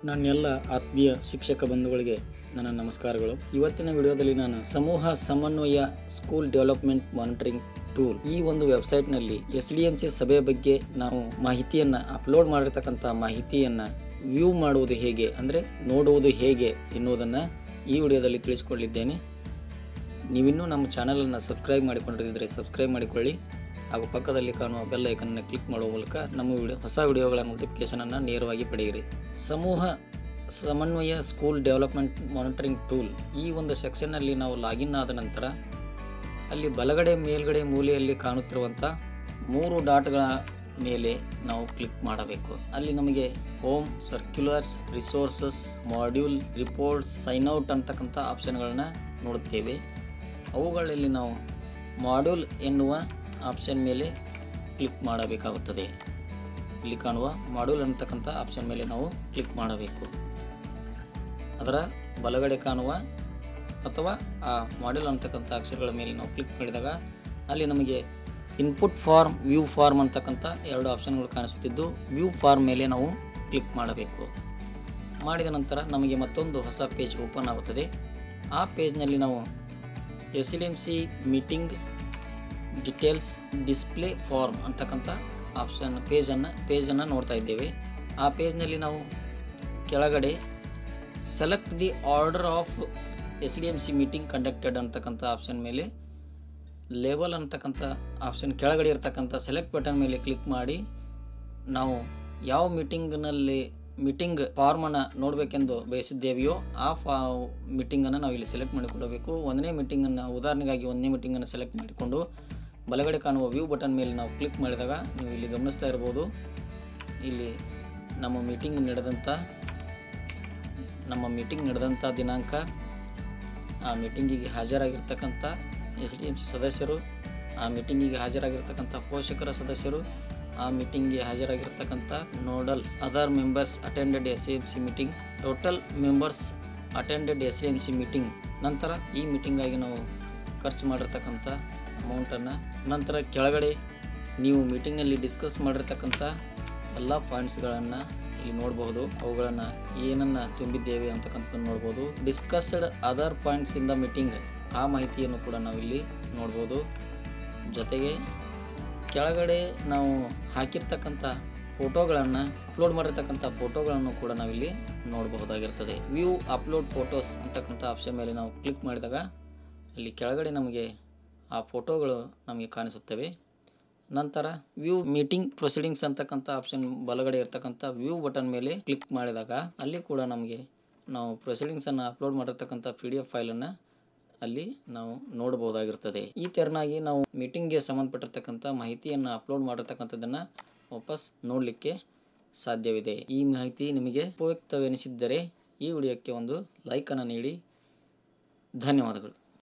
ನನ್ನೆಲ್ಲ ಆತ್ಮೀಯ ಶಿಕ್ಷಕ ಬಂಧುಗಳಿಗೆ ನನ್ನ ನಮಸ್ಕಾರಗಳು ಇವತ್ತಿನ ವಿಡಿಯೋದಲ್ಲಿ ನಾನು ಸಮೂಹ ಸಮನ್ವಯ ಸ್ಕೂಲ್ ಡೆವಲಪ್ಮೆಂಟ್ ಮಾನಿಟರಿಂಗ್ ಟೂಲ್ ಈ ಒಂದು ವೆಬ್ಸೈಟ್ನಲ್ಲಿ ಎಸ್ ಡಿ ಎಂ ಸಿ ಸಭೆ ಬಗ್ಗೆ ನಾವು ಮಾಹಿತಿಯನ್ನು ಅಪ್ಲೋಡ್ ಮಾಡಿರ್ತಕ್ಕಂಥ ಮಾಹಿತಿಯನ್ನು ವ್ಯೂ ಮಾಡುವುದು ಹೇಗೆ ಅಂದರೆ ನೋಡುವುದು ಹೇಗೆ ಎನ್ನುವುದನ್ನು ಈ ವಿಡಿಯೋದಲ್ಲಿ ತಿಳಿಸಿಕೊಳ್ಳಿದ್ದೇನೆ ನೀವಿನ್ನೂ ನಮ್ಮ ಚಾನಲನ್ನು ಸಬ್ಸ್ಕ್ರೈಬ್ ಮಾಡಿಕೊಂಡಿದ್ದರೆ ಸಬ್ಸ್ಕ್ರೈಬ್ ಮಾಡಿಕೊಳ್ಳಿ ಹಾಗೂ ಪಕ್ಕದಲ್ಲಿ ಕಾಣುವ ಬೆಲ್ ಐಕನ್ನ ಕ್ಲಿಕ್ ಮಾಡುವ ಮೂಲಕ ನಮ್ಮ ವಿಡಿಯೋ ಹೊಸ ವಿಡಿಯೋಗಳ ನೋಟಿಫಿಕೇಷನನ್ನು ನೇರವಾಗಿ ಪಡೆಯಿರಿ ಸಮೂಹ ಸಮನ್ವಯ ಸ್ಕೂಲ್ ಡೆವಲಪ್ಮೆಂಟ್ ಮಾನಿಟರಿಂಗ್ ಟೂಲ್ ಈ ಒಂದು ಸೆಕ್ಷನ್ನಲ್ಲಿ ನಾವು ಲಾಗಿನ್ ಆದ ನಂತರ ಅಲ್ಲಿ ಬಲಗಡೆ ಮೇಲ್ಗಡೆ ಮೂಲೆಯಲ್ಲಿ ಕಾಣುತ್ತಿರುವಂಥ ಮೂರು ಡಾಟ್ಗಳ ಮೇಲೆ ನಾವು ಕ್ಲಿಕ್ ಮಾಡಬೇಕು ಅಲ್ಲಿ ನಮಗೆ home circulars resources module reports sign out ಅಂತಕ್ಕಂಥ ಆಪ್ಷನ್ಗಳನ್ನ ನೋಡುತ್ತೇವೆ ಅವುಗಳಲ್ಲಿ ನಾವು ಮಾಡ್ಯೂಲ್ ಎನ್ನುವ ಆಪ್ಷನ್ ಮೇಲೆ ಕ್ಲಿಕ್ ಮಾಡಬೇಕಾಗುತ್ತದೆ ಇಲ್ಲಿ ಕಾಣುವ ಮಾಡ್ಯೂಲ್ ಅಂತಕ್ಕಂಥ ಆಪ್ಷನ್ ಮೇಲೆ ನಾವು ಕ್ಲಿಕ್ ಮಾಡಬೇಕು ಅದರ ಬಲಗಡೆ ಕಾಣುವ ಅಥವಾ ಆ ಮಾಡ್ಯೂಲ್ ಅಂತಕ್ಕಂಥ ಅಕ್ಷರಗಳ ಮೇಲೆ ನಾವು ಕ್ಲಿಕ್ ಮಾಡಿದಾಗ ಅಲ್ಲಿ ನಮಗೆ ಇನ್ಪುಟ್ ಫಾರ್ಮ್ ವ್ಯೂ ಫಾರ್ಮ್ ಅಂತಕ್ಕಂಥ ಎರಡು ಆಪ್ಷನ್ಗಳು ಕಾಣಿಸುತ್ತಿದ್ದು ವ್ಯೂ ಫಾರ್ಮ್ ಮೇಲೆ ನಾವು ಕ್ಲಿಕ್ ಮಾಡಬೇಕು ಮಾಡಿದ ನಂತರ ನಮಗೆ ಮತ್ತೊಂದು ಹೊಸ ಪೇಜ್ ಓಪನ್ ಆಗುತ್ತದೆ ಆ ಪೇಜ್ನಲ್ಲಿ ನಾವು S L M C meeting details display form ಅಂತಕ್ಕಂಥ ಆಪ್ಷನ್ ಪೇಜನ್ನು ಪೇಜನ್ನು ನೋಡ್ತಾ ಇದ್ದೇವೆ ಆ ಪೇಜ್ನಲ್ಲಿ ನಾವು ಕೆಳಗಡೆ select the order of S D M C meeting conducted ಅಂತಕ್ಕಂಥ ಆಪ್ಷನ್ ಮೇಲೆ ಲೇಬಲ್ ಅಂತಕ್ಕಂಥ ಆಪ್ಷನ್ ಕೆಳಗಡೆ ಇರತಕ್ಕಂಥ ಸೆಲೆಕ್ಟ್ ಬಟನ್ ಮೇಲೆ ಕ್ಲಿಕ್ ಮಾಡಿ ನಾವು ಯಾವ ಮೀಟಿಂಗ್ನಲ್ಲಿ ಮೀಟಿಂಗ್ ಫಾರ್ಮನ್ನು ನೋಡಬೇಕೆಂದು ಬಯಸಿದ್ದೇವೆಯೋ ಆ ಫಾ ಮೀಟಿಂಗನ್ನು ನಾವು ಇಲ್ಲಿ ಸೆಲೆಕ್ಟ್ ಮಾಡಿಕೊಳ್ಳಬೇಕು ಒಂದನೇ ಮೀಟಿಂಗನ್ನು ಉದಾಹರಣೆಗಾಗಿ ಒಂದನೇ ಮೀಟಿಂಗನ್ನು ಸೆಲೆಕ್ಟ್ ಮಾಡಿಕೊಂಡು ಬಲಗಡೆ ಕಾಣುವ ವ್ಯೂ ಬಟನ್ ಮೇಲೆ ನಾವು ಕ್ಲಿಕ್ ಮಾಡಿದಾಗ ನೀವು ಇಲ್ಲಿ ಗಮನಿಸ್ತಾ ಇರ್ಬೋದು ಇಲ್ಲಿ ನಮ್ಮ ಮೀಟಿಂಗ್ ನಡೆದಂಥ ನಮ್ಮ ಮೀಟಿಂಗ್ ನಡೆದಂಥ ದಿನಾಂಕ ಆ ಮೀಟಿಂಗಿಗೆ ಹಾಜರಾಗಿರ್ತಕ್ಕಂಥ ಎಸ್ ಡಿ ಎಮ್ ಸಿ ಸದಸ್ಯರು ಆ ಮೀಟಿಂಗಿಗೆ ಹಾಜರಾಗಿರ್ತಕ್ಕಂಥ ಪೋಷಕರ ಸದಸ್ಯರು ಆ ಮೀಟಿಂಗ್ಗೆ ಹಾಜರಾಗಿರ್ತಕ್ಕಂಥ nodal other members attended S M C meeting total members attended S M C meeting ನಂತರ ಈ ಮೀಟಿಂಗಾಗಿ ನಾವು ಖರ್ಚು ಮಾಡಿರ್ತಕ್ಕಂಥ ಅಮೌಂಟನ್ನು ನಂತರ ಕೆಳಗಡೆ ನೀವು ಮೀಟಿಂಗ್ನಲ್ಲಿ ಡಿಸ್ಕಸ್ ಮಾಡಿರ್ತಕ್ಕಂಥ ಎಲ್ಲ ಪಾಯಿಂಟ್ಸ್ಗಳನ್ನು ಇಲ್ಲಿ ನೋಡಬಹುದು ಅವುಗಳನ್ನು ಏನನ್ನು ತುಂಬಿದ್ದೇವೆ ಅಂತಕ್ಕಂಥದ್ದನ್ನು ನೋಡ್ಬೋದು discussed other points in the meeting ಆ ಮಾಹಿತಿಯನ್ನು ಕೂಡ ನಾವು ಇಲ್ಲಿ ನೋಡ್ಬೋದು ಜೊತೆಗೆ ಕೆಳಗಡೆ ನಾವು ಹಾಕಿರ್ತಕ್ಕಂಥ ಫೋಟೋಗಳನ್ನು ಅಪ್ಲೋಡ್ ಮಾಡಿರ್ತಕ್ಕಂಥ ಫೋಟೋಗಳನ್ನು ಕೂಡ ನಾವಿಲ್ಲಿ ನೋಡಬಹುದಾಗಿರ್ತದೆ ವ್ಯೂ ಅಪ್ಲೋಡ್ ಫೋಟೋಸ್ ಅಂತಕ್ಕಂಥ ಆಪ್ಷನ್ ಮೇಲೆ ನಾವು ಕ್ಲಿಕ್ ಮಾಡಿದಾಗ ಅಲ್ಲಿ ಕೆಳಗಡೆ ನಮಗೆ ಆ ಫೋಟೋಗಳು ನಮಗೆ ಕಾಣಿಸುತ್ತವೆ ನಂತರ ವ್ಯೂ ಮೀಟಿಂಗ್ ಪ್ರೊಸೀಡಿಂಗ್ಸ್ ಅಂತಕ್ಕಂಥ ಆಪ್ಷನ್ ಬಲಗಡೆ ಇರ್ತಕ್ಕಂಥ ವ್ಯೂ ಬಟನ್ ಮೇಲೆ ಕ್ಲಿಕ್ ಮಾಡಿದಾಗ ಅಲ್ಲಿ ಕೂಡ ನಮಗೆ ನಾವು ಪ್ರೊಸೀಡಿಂಗ್ಸನ್ನು ಅಪ್ಲೋಡ್ ಮಾಡಿರ್ತಕ್ಕಂಥ ಪಿ ಡಿ ಎಫ್ ಫೈಲನ್ನು ಅಲ್ಲಿ ನಾವು ನೋಡಬಹುದಾಗಿರ್ತದೆ ಈ ತೆರನಾಗಿ ನಾವು ಮೀಟಿಂಗ್ಗೆ ಸಂಬಂಧಪಟ್ಟಿರ್ತಕ್ಕಂಥ ಮಾಹಿತಿಯನ್ನು ಅಪ್ಲೋಡ್ ಮಾಡಿರ್ತಕ್ಕಂಥದ್ದನ್ನು ವಾಪಸ್ ನೋಡಲಿಕ್ಕೆ ಸಾಧ್ಯವಿದೆ ಈ ಮಾಹಿತಿ ನಿಮಗೆ ಉಪಯುಕ್ತವೆನಿಸಿದ್ದರೆ ಈ ವಿಡಿಯೋಕ್ಕೆ ಒಂದು ಲೈಕನ್ನು ನೀಡಿ ಧನ್ಯವಾದಗಳು